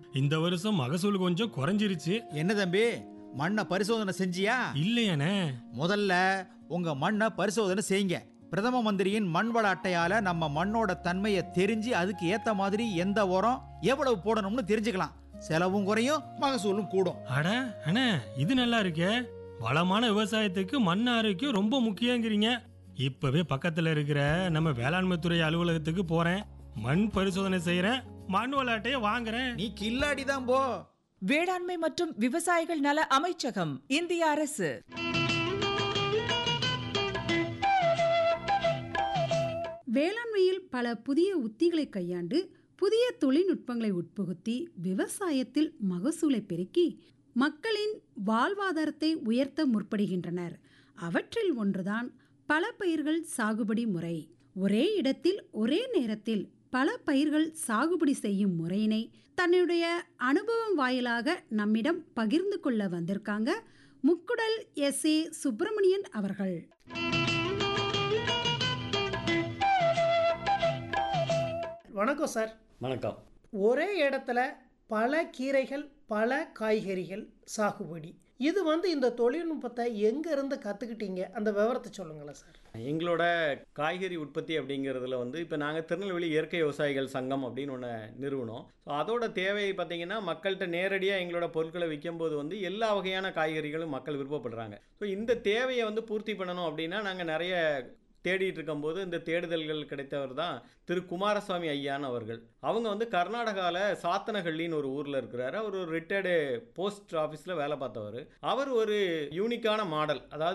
இந்த வருஷம் மகசூல் கொஞ்சம் குறைஞ்சிருச்சு என்ன தம்பி மண்ணை பரிசோதனை செஞ்சியா இல்லையானே முதல்ல உங்க மண்ணை பரிசோதனை செய்யுங்க பிரதம மந்திரியின் மண் வள அட்டையால நம்ம மண்ணோட தன்மையை தெரிஞ்சு அதுக்கு ஏத்த மாதிரி எந்த உரம் எவ்வளவு போடணும்னு தெரிஞ்சுக்கலாம் செலவும் குறையும் மகசூலும் கூடும் அட அண்ணே இது நல்லா இருக்கே வளமான விவசாயத்துக்கு மண் ஆரோக்கியம் ரொம்ப முக்கியங்கிறீங்க இப்பவே பக்கத்துல இருக்கிற நம்ம வேளாண்மை துறை அலுவலகத்துக்கு போறேன் மண் பரிசோதனை செய்யறேன் மண் விளையாட்டையே வாங்குறேன் நீ கில்லாடி தான் போ வேளாண்மை மற்றும் விவசாயிகள் நல அமைச்சகம் இந்திய அரசு வேளாண்மையில் பல புதிய உத்திகளை கையாண்டு புதிய தொழில்நுட்பங்களை உட்புகுத்தி விவசாயத்தில் மகசூலை பெருக்கி மக்களின் வாழ்வாதாரத்தை உயர்த்த முற்படுகின்றனர் அவற்றில் ஒன்றுதான் பல பயிர்கள் சாகுபடி முறை ஒரே இடத்தில் ஒரே நேரத்தில் பல பயிர்கள் சாகுபடி செய்யும் முறையினை தன்னுடைய அனுபவம் வாயிலாக நம்மிடம் பகிர்ந்து கொள்ள வந்திருக்காங்க முக்குடல் எஸ் ஏ சுப்பிரமணியன் அவர்கள் வணக்கம் சார் வணக்கம் ஒரே இடத்துல பல கீரைகள் பல காய்கறிகள் சாகுபடி இது வந்து இந்த தொழில்நுட்பத்தை எங்கேருந்து கற்றுக்கிட்டீங்க அந்த விவரத்தை சொல்லுங்களேன் சார் எங்களோட காய்கறி உற்பத்தி அப்படிங்கிறதுல வந்து இப்போ நாங்கள் திருநெல்வேலி இயற்கை விவசாயிகள் சங்கம் அப்படின்னு ஒன்று நிறுவனம் ஸோ அதோட தேவை பார்த்தீங்கன்னா மக்கள்கிட்ட நேரடியாக எங்களோட பொருட்களை விற்கும்போது வந்து எல்லா வகையான காய்கறிகளும் மக்கள் விருப்பப்படுறாங்க ஸோ இந்த தேவையை வந்து பூர்த்தி பண்ணணும் அப்படின்னா நாங்கள் நிறைய தேடிட்டு இருக்கும்போது இந்த தேடுதல்கள் கிடைத்தவர் தான் திரு குமாரசாமி ஐயான் அவர்கள் அவங்க வந்து கர்நாடகாவில் சாத்தனஹள்ளின்னு ஒரு ஊரில் இருக்கிறாரு அவர் ஒரு ரிட்டையர்டு போஸ்ட் ஆஃபீஸில் வேலை பார்த்தவர் அவர் ஒரு யூனிக்கான மாடல் அதாவது